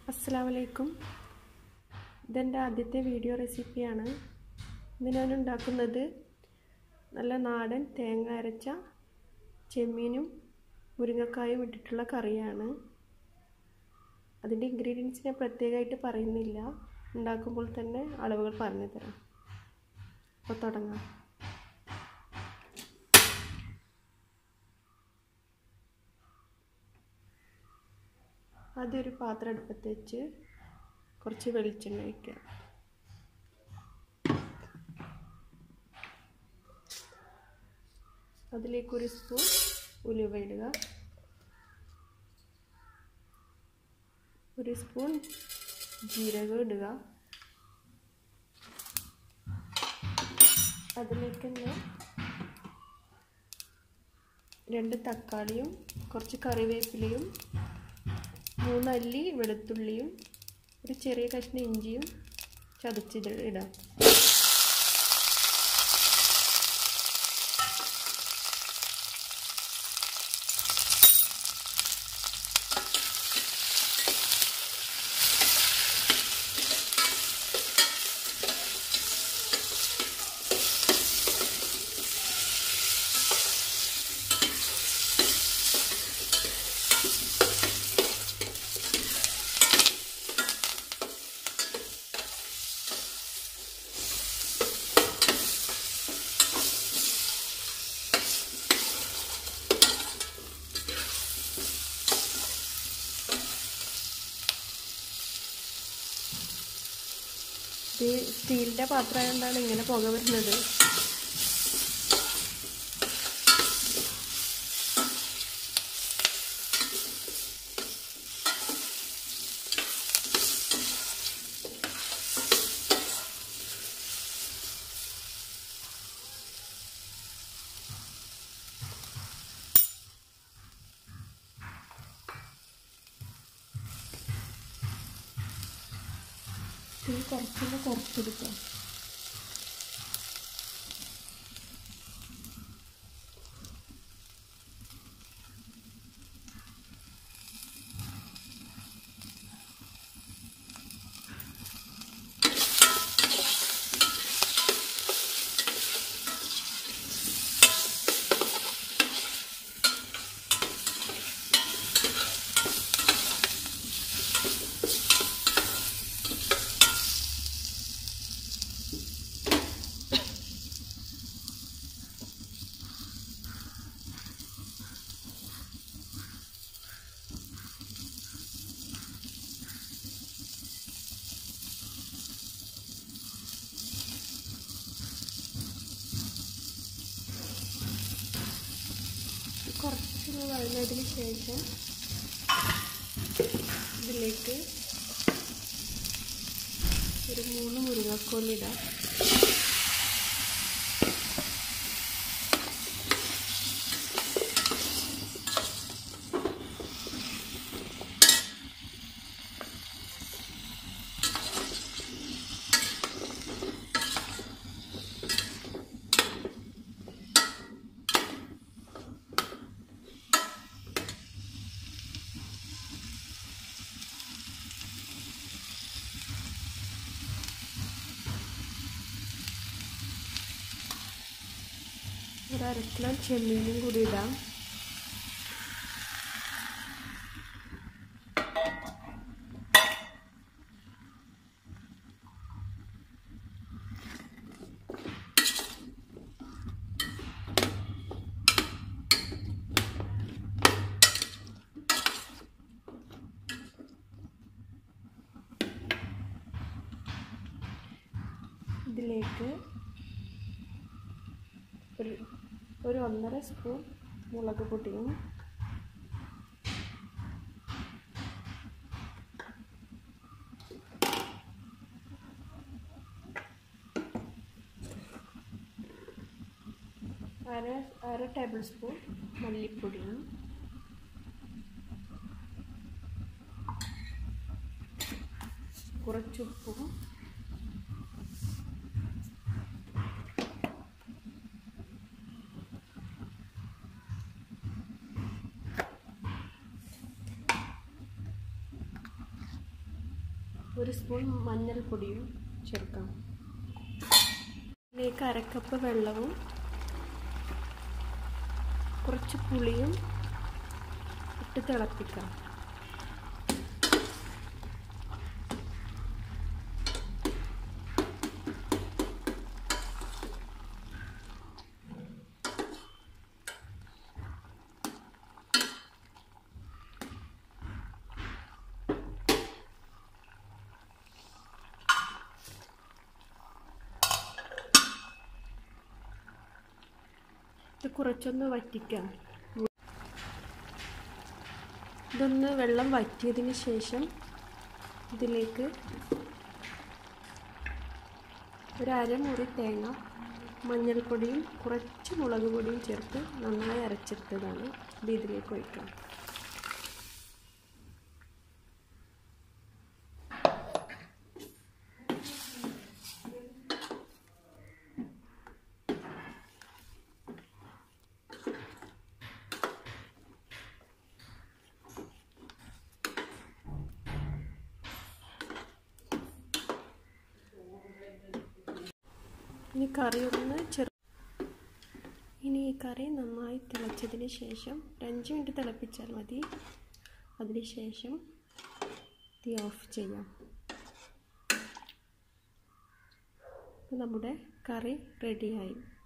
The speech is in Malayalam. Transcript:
അസ്സാം വലൈക്കും ഇതെൻ്റെ ആദ്യത്തെ വീഡിയോ റെസിപ്പിയാണ് ഇന്ന് ഞാൻ ഉണ്ടാക്കുന്നത് നല്ല നാടൻ തേങ്ങ അരച്ച ചെമ്മീനും മുരിങ്ങക്കായും ഇട്ടിട്ടുള്ള കറിയാണ് അതിൻ്റെ ഇൻഗ്രീഡിയൻസ് ഞാൻ പ്രത്യേകമായിട്ട് പറയുന്നില്ല ഉണ്ടാക്കുമ്പോൾ തന്നെ അളവുകൾ പറഞ്ഞു തരാം അപ്പോൾ തുടങ്ങാം ആദ്യം ഒരു പാത്രം അടുപ്പത്ത് വെച്ച് കുറച്ച് വെളിച്ചെണ്ണ ഒഴിക്കുക അതിലേക്ക് ഒരു സ്പൂൺ ഉലുവ ഇടുക ഒരു സ്പൂൺ ജീരകം ഇടുക അതിലേക്ക് തന്നെ രണ്ട് തക്കാളിയും കുറച്ച് കറിവേപ്പിലയും മൂന്നല്ലി വെളുത്തുള്ളിയും ഒരു ചെറിയ കഷ്ണം ഇഞ്ചിയും ചതച്ചിത് ഇടാം ഇത് സ്റ്റീലിൻ്റെ പാത്രമായതുകൊണ്ടാണ് ഇങ്ങനെ പുക വരുന്നത് തീ കുറച്ചൊന്ന് കുറച്ചെടുക്കാം കുറച്ചൊന്ന് വഴന്നതിന് ശേഷം ഇതിലേക്ക് ഒരു മൂന്ന് മുരിങ്ങക്കോലിടാം ഒരു അര കിലോ ചെമ്മീനും കൂടി ഇടാം ഇതിലേക്ക് ഒരു ഒരു ഒന്നര സ്പൂൺ മുളക് പൊടിയും അര അര ടേബിൾ സ്പൂൺ മല്ലിപ്പൊടിയും കുറച്ചുപ്പും ഒരു സ്പൂൺ മഞ്ഞൾപ്പൊടിയും ചേർക്കാം ഇതിലേക്ക് അരക്കപ്പ് വെള്ളവും കുറച്ച് പുളിയും ഇട്ട് തിളപ്പിക്കാം ഇത് കുറച്ചൊന്ന് വറ്റിക്കാം ഇതൊന്ന് വെള്ളം വറ്റിയതിന് ശേഷം ഇതിലേക്ക് ഒരു അരമുറി തേങ്ങ മഞ്ഞൾപ്പൊടിയും കുറച്ച് മുളക് പൊടിയും ചേർത്ത് നന്നായി അരച്ചെടുത്തതാണ് ഇത് ഇതിലേക്ക് ഒഴിക്കാം ഇനി കറി ഒന്ന് ചെറു ഇനി ഈ കറി നന്നായി തിളച്ചതിന് ശേഷം ഒരു അഞ്ച് മിനിറ്റ് തിളപ്പിച്ചാൽ മതി അതിന് ശേഷം തീ ഓഫ് ചെയ്യാം നമ്മുടെ കറി റെഡിയായി